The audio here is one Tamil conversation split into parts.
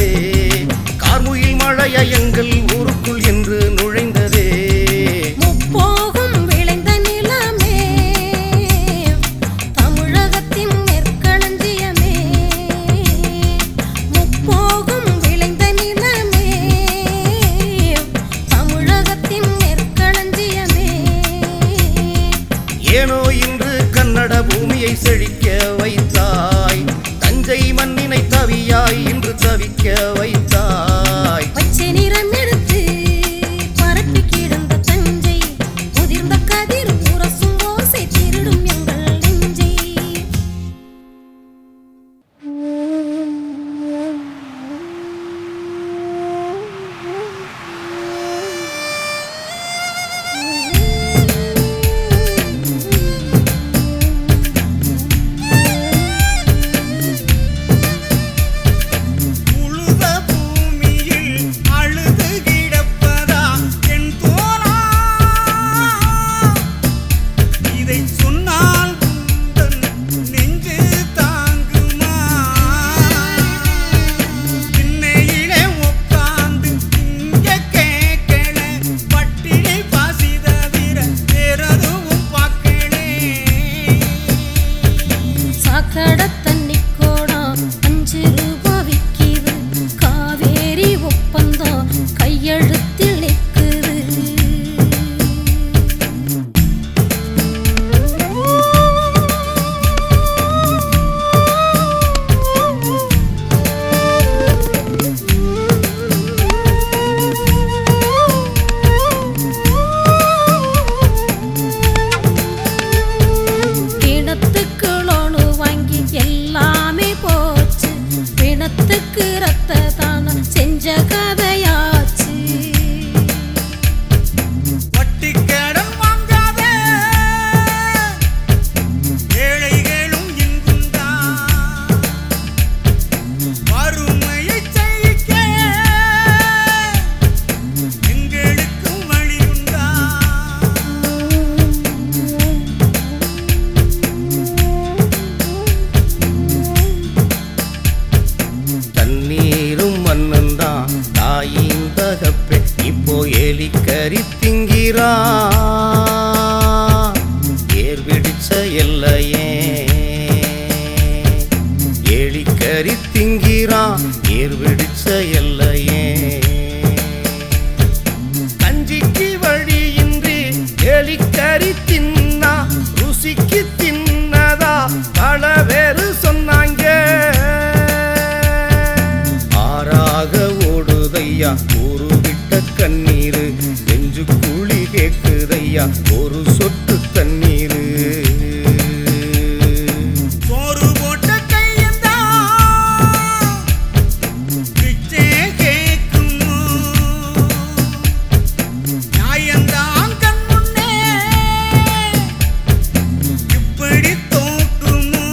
நுழைந்ததே கார்முகில் மழைய எங்கள் ஊருக்குள் என்று நுழைந்ததே முப்போகும் விளைந்த நிலமே தமிழகத்தின் நெற்களஞ்சியமே முப்போகும் விளைந்த நிலமே தமிழகத்தின் நெற்களஞ்சியமே ஏனோ இன்று கன்னட பூமியை செழிக்க வைத்தாய் தஞ்சை மண்ணினை தவியாய் இன்று தவிக்க வைத்தாய் பச்சை நிறம் எடுத்து பரப்பி கிடந்த தஞ்சை முதிர்ந்த கதிர் உரசும் ஓசை திருடும் எங்கள் நெஞ்சை உழுத பூமியில் அழுது கிடப்பதா என் தோழா இதை சொன்னால் உந்தன் நெஞ்சு தாங்குமா திண்ணையிலே உட்கார்ந்து இங்க கேட்கல பட்டினி பசி தவிர வேறெதுவும் பார்க்கலே சாக்கடை தண்ணி கோடம் அஞ்சு ரூபா விக்கிது காவேரி ஒப்பந்தம் கையெழுத்தில் நிற்குது பிணத்துக்கு லோனு வாங்கி எல்லாமே போச்சு பிணத்துக்கு ரத்த தானம் செஞ்ச கதையாச்சு வட்டி கடன் வாங்காத ஏழைகளும் இன்புந்தான் வறுமையை ஜெயிக்க எங்களுக்கும் வழியுண்டா தண்ணீரும் மண்ணும் தான் தாயின் தகப்பே இப்போ எலிக்கறி திங்கிறா ஏர் பிடிச்ச எல்லையே எலிக்கறி திங்கிறா ஏர் பிடிச்ச எல்லையே கஞ்சிக்கு வழியின்றி எலிக்கறி தின்னா ருசிக்கு தின்னதா பல பேரு சொன்னாங்க ஆறாக ஓடுதையா ஒரு விட்ட கண்ணீரு நெஞ்சு குழி கேக்குதையா ஒரு சொட்டு தண்ணீரு சோறு போட்ட கையந்தா பிச்சை கேக்கும் நியாயந்தான் கண் முன்னே இப்படி தோற்றுமோ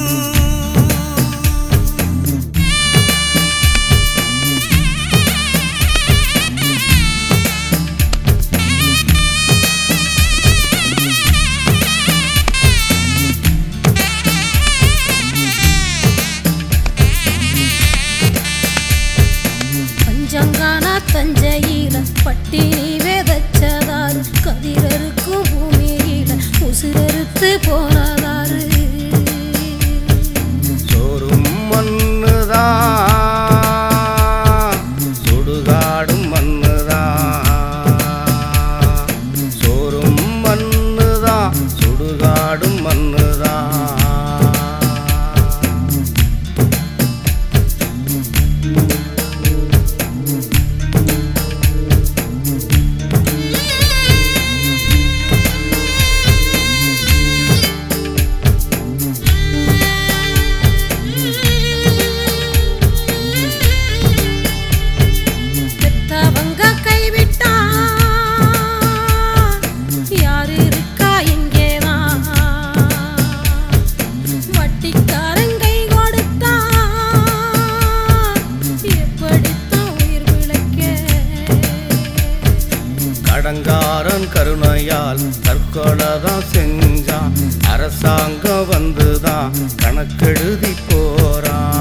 பஞ்சங்கானா தஞ்சையில பட்டினி விதைச்சதாரு கதிரருக்கு பூமியில உசிரெடுத்து போனதாரு சோறும் மண்ணுதான் சுடுகாடும் மண்ணுதான் சோறும் மண்ணுதான் சுடுகாடும் மண்ணுதான் பெத்தவங்க கைவிட்டா யாரு இருக்கா இங்கேதான் வட்டிக்காரன் கை கொடுத்தா எப்படித்தான் உயிர் பிழைக்க கடங்காரன் கருணையால் தற்கொலை தான் செஞ்சான் அரசாங்கம் வந்துதான் கணக்கெழுதி போறான்